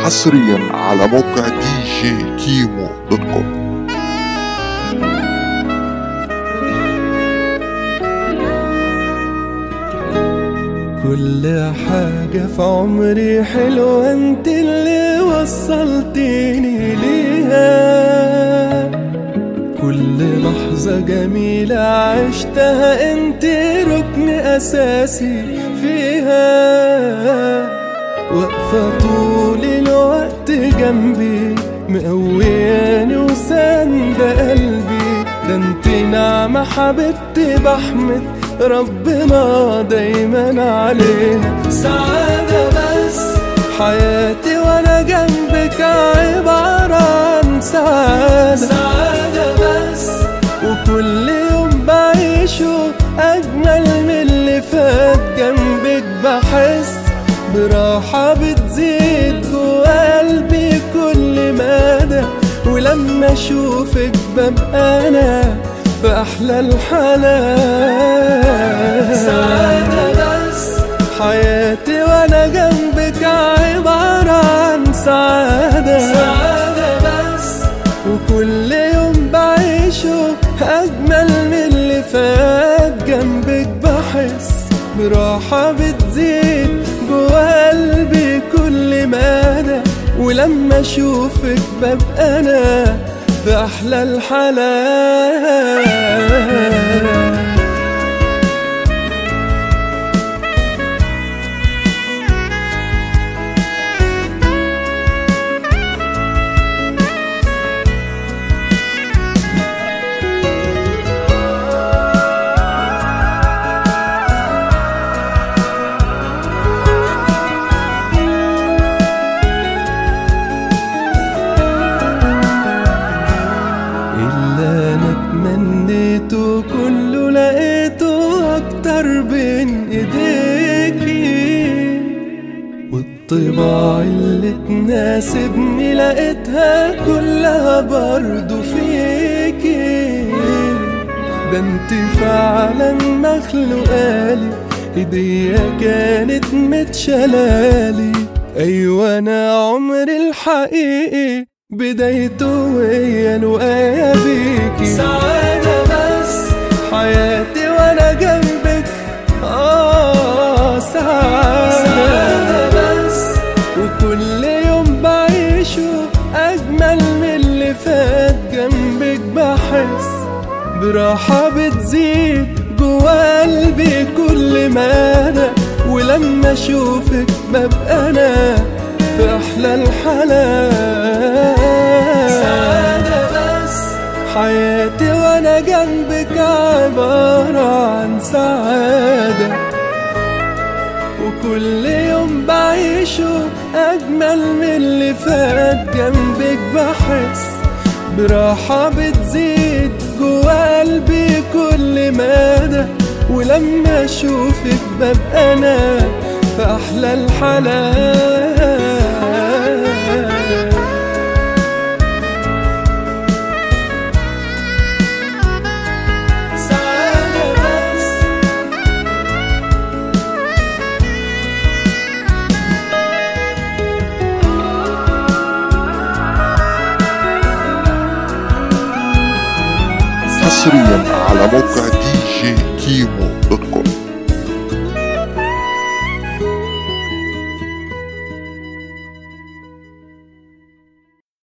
حصريا على موقع دي جي كيمو دوت كوم كل حاجة في عمري حلوة انت اللي وصلتيني ليها كل لحظة جميلة عشتها انت ركن أساسي فيها واقفة طول الوقت جنبي مقوياني وساندة قلبي ده انت نعمة حبيبتي بحمد ربنا دايما عليها سعادة بس حياتي وانا جنبك عبارة عن سعادة سعادة بس وكل يوم بعيشه أجمل من اللي فات جنبك بحس براحة بتزيد جوا قلبي كل مدى ولما أشوفك ببقى أنا في أحلى الحالات سعادة بس حياتي وأنا جنبك عبارة عن سعادة سعادة بس وكل يوم بعيشه أجمل من اللي فات جنبك بحس براحة بتزيد جوا قلبي كل مدى ولما أشوفك ببقى أنا في أحلى الحالات اللي انا تمنيته كله لقيته اكتر بين ايديكي والطباع اللي تناسبني لقيتها كلها برضو فيكي ده انت فعلا مخلوقالي هدية كانت متشلالي ايوه انا عمري الحقيقي بدايته وهي لقايا بيكي سعادة بس حياتي وانا جنبك اه سعادة, سعادة بس وكل يوم بعيشه اجمل من اللي فات جنبك بحس براحة بتزيد جوا قلبي كل مدى ولما اشوفك ببقى انا في احلى الحالات سعادة بس حياتي وانا جنبك عبارة عن سعادة وكل يوم بعيشه اجمل من اللي فات جنبك بحس براحة بتزيد جوا قلبي كل مدى ولما اشوفك ببقى انا في احلى الحالات سعادة بس حصريا على موقع دي جي كيمو